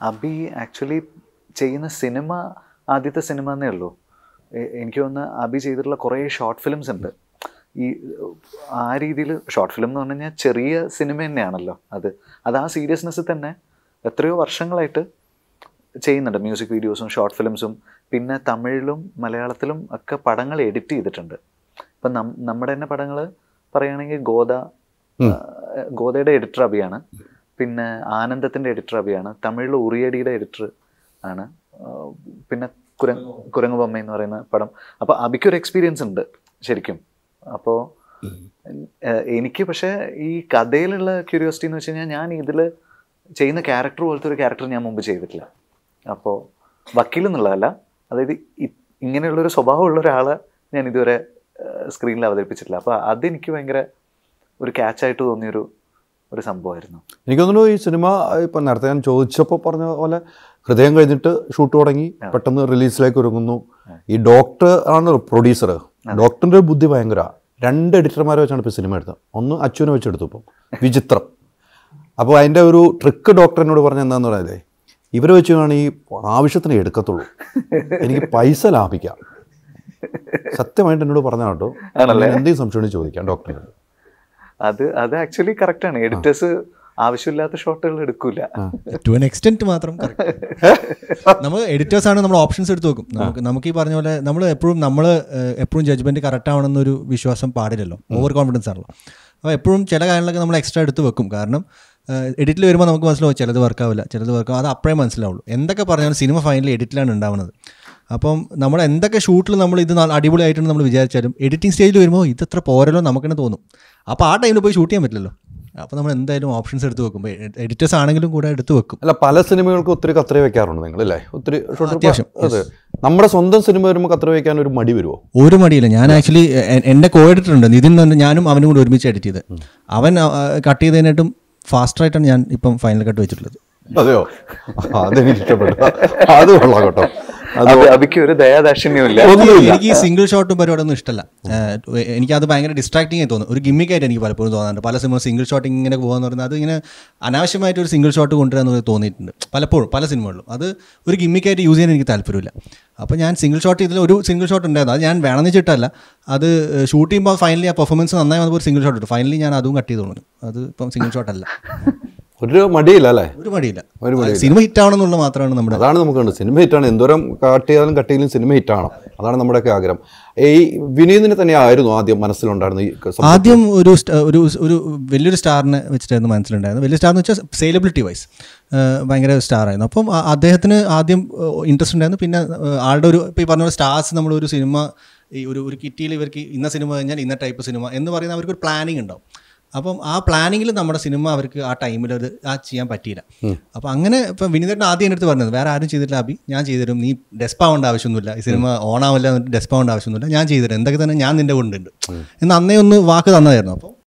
Abi actually ചെയ്യുന്ന cinema ആദ്യത്തെ cinema എന്നേ ഉള്ളൂ എ- എനിക്ക് തോന്നുന്ന അബി ചെയ്തിട്ടുള്ള കുറേ ഷോർട്ട് ഫിലിംസ് ഉണ്ട് ഈ ആ രീതിയിൽ ഷോർട്ട് ഫിലിം എന്ന് പറഞ്ഞു കഴിഞ്ഞാൽ ചെറിയ സിനിമ തന്നെയാണല്ലോ അത് അത് ആ സീരിയസ്നെസ്സിൽ തന്നെ എത്രയോ വർഷങ്ങളായിട്ട് ചെയ്യുന്നുണ്ട് മ്യൂസിക് വീഡിയോസും ഷോർട്ട് ഫിലിംസും പിന്നെ തമിഴിലും മലയാളത്തിലും ഒക്കെ പടങ്ങൾ എഡിറ്റ് ചെയ്തിട്ടുണ്ട് ഇപ്പം നം നമ്മുടെ തന്നെ പടങ്ങൾ പറയുകയാണെങ്കിൽ ഗോദ ആ, ഗോദയുടെ എഡിറ്റർ അബിയാണ് പിന്നെ ആനന്ദത്തിൻ്റെ എഡിറ്റർ അബിയാണ് തമിഴിൽ ഉറിയടിയുടെ എഡിറ്റർ ആണ് ആ, പിന്നെ കുര കുരങ്ങു ബൊമ്മ എന്ന് പറയുന്ന പടം അപ്പോൾ അബിക്കൊരു എക്സ്പീരിയൻസ് ഉണ്ട് ശരിക്കും അപ്പോൾ എനിക്ക് പക്ഷേ ഈ കഥയിലുള്ള ക്യൂരിയോസിറ്റി എന്ന് വെച്ച് കഴിഞ്ഞാൽ ഞാൻ ഇതിൽ ചെയ്യുന്ന ക്യാരക്ടർ പോലത്തെ ഒരു ക്യാരക്ടർ ഞാൻ മുമ്പ് ചെയ്തിട്ടില്ല അപ്പോൾ വക്കീൽ എന്നുള്ളതല്ല അതായത് ഇ- ഇങ്ങനെയുള്ളൊരു സ്വഭാവമുള്ള ഒരാളെ ഞാൻ ഇതുവരെ സ്ക്രീനിൽ അവതരിപ്പിച്ചിട്ടില്ല അപ്പോൾ അതെനിക്ക് ഭയങ്കര ഒരു ക്യാച്ചായിട്ട് തോന്നിയൊരു ഒരു സംഭവമായിരുന്നു എനിക്ക് തോന്നുന്നു ഈ സിനിമ ഇപ്പം നേരത്തെ ഞാൻ ചോദിച്ചപ്പോൾ പറഞ്ഞ പോലെ ഹൃദയം കഴിഞ്ഞിട്ട് ഷൂട്ട് തുടങ്ങി പെട്ടെന്ന് റിലീസിലേക്ക് ഒരുങ്ങുന്നു ഈ ഡോക്ടർ ആണ് പ്രൊഡ്യൂസർ ഡോക്ടറിൻ്റെ ബുദ്ധി ഭയങ്കര രണ്ട് എഡിറ്റർമാരെ വെച്ചാണ് ഇപ്പോൾ സിനിമ എടുത്തത് ഒന്ന് അച്ഛനെ വെച്ചെടുത്തു ഇപ്പം വിചിത്രം അപ്പോൾ അതിൻ്റെ ഒരു ട്രിക്ക് ഡോക്ടർ എന്നോട് പറഞ്ഞ എന്താന്ന് പറയുന്നത് ഇവരെ വെച്ച് വേണം ഈ ആവശ്യത്തിന് എടുക്കത്തുള്ളൂ എനിക്ക് പൈസ ലാഭിക്കാം സത്യമായിട്ട് എന്നോട് പറഞ്ഞ കേട്ടോ ആണല്ലേ? എന്തെങ്കിലും സംശയം ഉണ്ടെങ്കിൽ ചോദിക്കാം ഡോക്ടറിനോട് അത് അത് ആക്ച്വലി കറക്റ്റാണ് എഡിറ്റേഴ്സ് ആവശ്യമില്ലാത്ത ഷോട്ടുകൾ എടുക്കൂല ടു എൻ എക്സ്റ്റെൻറ്റ് മാത്രം നമ്മൾ എഡിറ്റേഴ്സ് ആണ് നമ്മൾ ഓപ്ഷൻസ് എടുത്ത് നോക്കും നമുക്ക് നമുക്ക് ഈ പറഞ്ഞ പോലെ നമ്മൾ എപ്പോഴും നമ്മൾ എപ്പോഴും ജഡ്ജ്മെന്റ് കറക്റ്റ് ആവണമെന്നൊരു വിശ്വാസം പാടില്ലല്ലോ ഓവർ കോൺഫിഡൻസ് ആണല്ലോ അപ്പോൾ എപ്പോഴും ചില കാര്യങ്ങളൊക്കെ നമ്മൾ എക്സ്ട്രാ എടുത്ത് വെക്കും കാരണം എഡിറ്റിൽ വരുമ്പോൾ നമുക്ക് മനസ്സിലാവും ചിലത് വർക്കാവില്ല ചിലത് വർക്കാവും അത് അപ്പോഴേ മനസ്സിലാവുള്ളൂ എന്തൊക്കെ പറഞ്ഞാലും സിനിമ ഫൈനലി എഡിറ്റിലാണ് ഉണ്ടാവുന്നത് അപ്പം നമ്മൾ എന്തൊക്കെ ഷൂട്ടിൽ നമ്മൾ ഇത് നല്ല അടിപൊളിയായിട്ടുണ്ട് നമ്മൾ വിചാരിച്ചാലും എഡിറ്റിംഗ് സ്റ്റേജിൽ വരുമ്പോൾ ഇത് ഇത്ര പോരല്ലോ നമുക്ക് തന്നെ തോന്നും അപ്പോൾ ആ ടൈമിൽ പോയി ഷൂട്ട് ചെയ്യാൻ പറ്റില്ലല്ലോ അപ്പോൾ നമ്മൾ എന്തായാലും ഓപ്ഷൻസ് എടുത്ത് വെക്കും എഡിറ്റേഴ്സ് ആണെങ്കിലും കൂടെ എടുത്ത് വെക്കും അല്ല പല സിനിമകൾക്കും ഒത്തിരി കത്ര വെക്കാറുണ്ട് നിങ്ങൾ അല്ലേ ഒത്തിരി ഷോട്ട് അത്യാവശ്യം, അതെ നമ്മുടെ സ്വന്തം സിനിമ വരുമ്പോൾ കത്ര വെക്കാൻ ഒരു മടി വരുമോ ഒരു മടിയില്ല ഞാൻ ആക്ച്വലി എൻ്റെ കോ എഡിറ്റർ ഉണ്ട് നിതിൻ എന്ന് പറഞ്ഞ ഞാനും അവനും കൂടി ഒരുമിച്ച് എഡിറ്റ് ചെയ്ത് അവൻ കട്ട് ചെയ്തതിനായിട്ടും ഫാസ്റ്ററായിട്ടാണ് ഞാൻ ഇപ്പം ഫൈനൽ കട്ട് വെച്ചിട്ടുള്ളത് അതെയോ ആ, അതെനിക്ക് ഇഷ്ടപ്പെട്ടു അത് കൊള്ളാം കേട്ടോ അത് അത് അബിക്ക് ഒരു ദയാദാക്ഷിണ്യവും ഇല്ല ഒന്നുമില്ല എനിക്ക് ഈ സിംഗിൾ ഷോട്ടും പരിപാടിയൊന്നും ഇഷ്ടമല്ല ഏഹ് എനിക്ക് അത് ഭയങ്കര ഡിസ്ട്രാക്ടിങ് ആയി തോന്നുന്നു ഒരു ഗിമ്മിക്കായിട്ട് എനിക്ക് പലപ്പോഴും തോന്നാറുണ്ട് പല സിനിമ സിംഗിൾ ഷോട്ട് ഇങ്ങനെ പോകാന്ന് പറയുന്നത് അത് ഇങ്ങനെ അനാവശ്യമായിട്ട് ഒരു സിംഗിൾ ഷോട്ട് കൊണ്ടുവരാന്ന് തോന്നിയിട്ടുണ്ട് പലപ്പോഴും പല സിനിമകളിലും അത് ഒരു ഗിമ്മിക്കായിട്ട് യൂസ് ചെയ്യാൻ എനിക്ക് താല്പര്യമില്ല അപ്പോൾ ഞാൻ സിംഗിൾ ഷോട്ട് ഇതിൽ ഒരു സിംഗിൾ ഷോട്ട് ഉണ്ടായിരുന്നു അത് ഞാൻ വേണമെന്ന് വെച്ചിട്ടല്ല അത് ഷൂട്ട് ചെയ്യുമ്പോൾ ഫൈനലി ആ പെർഫോമൻസ് നന്നായി വന്നപ്പോൾ ഒരു സിംഗിൾ ഷോട്ട് ഇട്ടു ഫൈനലി ഞാൻ അതും കട്ട് ചെയ്ത് തോന്നുന്നു അത് ഇപ്പം സിംഗിൾ ഷോട്ട് അല്ല ഒരു മടിയില്ല അല്ലേ ഒരു മടിയില്ല സിനിമ ഹിറ്റ് ആവണമെന്നുള്ള മാത്രമാണ് നമ്മുടെ അതാണ് നമുക്ക് കണ്ടത് സിനിമ ഹിറ്റാണ് എന്തോരം കട്ട് ചെയ്താലും കട്ട് ചെയ്താലും സിനിമ ഹിറ്റാണ് അതാണ് നമ്മുടെയൊക്കെ ആഗ്രഹം ഈ വിനീതിനെ തന്നെയായിരുന്നു ആദ്യം മനസ്സിലുണ്ടായിരുന്ന ഈ സംഭവം. ആദ്യം ഒരു സ്റ്റ- ഒരു ഒരു വലിയൊരു സ്റ്റാറിനെ വെച്ചിട്ടായിരുന്നു മനസ്സിലുണ്ടായിരുന്നത് വലിയ സ്റ്റാർ എന്ന് വെച്ചാൽ സെയിലബിലിറ്റി വൈസ് ഭയങ്കര സ്റ്റാർ ആയിരുന്നു അപ്പം ആ- അദ്ദേഹത്തിന് ആദ്യം ഇൻട്രസ്റ്റ് ഉണ്ടായിരുന്നു പിന്നെ ഏഹ്, ആളുടെ ഒരു ഇപ്പോൾ ഈ പറഞ്ഞ പോലെ സ്റ്റാർസ് നമ്മളൊരു സിനിമ ഈ ഒരു ഒരു കിറ്റിയിൽ ഇവർക്ക് ഇന്ന സിനിമ കഴിഞ്ഞാൽ ഇന്ന ടൈപ്പ് സിനിമ എന്ന് പറയുന്ന അവർക്ക് ഒരു പ്ലാനിങ് ഉണ്ടാവും അപ്പം ആ പ്ലാനിങ്ങിൽ നമ്മുടെ സിനിമ അവർക്ക് ആ ടൈമിൽ അത് ആ ചെയ്യാൻ പറ്റിയില്ല അപ്പം അങ്ങനെ ഇപ്പം വിനീതേട്ടൻ ആദ്യം എൻ്റെ അടുത്ത് പറഞ്ഞത് വേറെ ആരും ചെയ്തിട്ടില്ല അബി ഞാൻ ചെയ്തുതരും നീ ഡെസ്പ് ആവേണ്ട ആവശ്യമൊന്നുമില്ല ഈ സിനിമ ഓൺ ആവില്ല എന്നിട്ട് ഡെസ്പ് ആവേണ്ട ആവശ്യമൊന്നുമില്ല ഞാൻ ചെയ്തുതരും എന്തൊക്കെ തന്നെ ഞാൻ നിൻ്റെ കൊണ്ടുണ്ട് എന്ന് അന്നേ ഒന്ന് വാക്ക് തന്നതായിരുന്നു അപ്പോൾ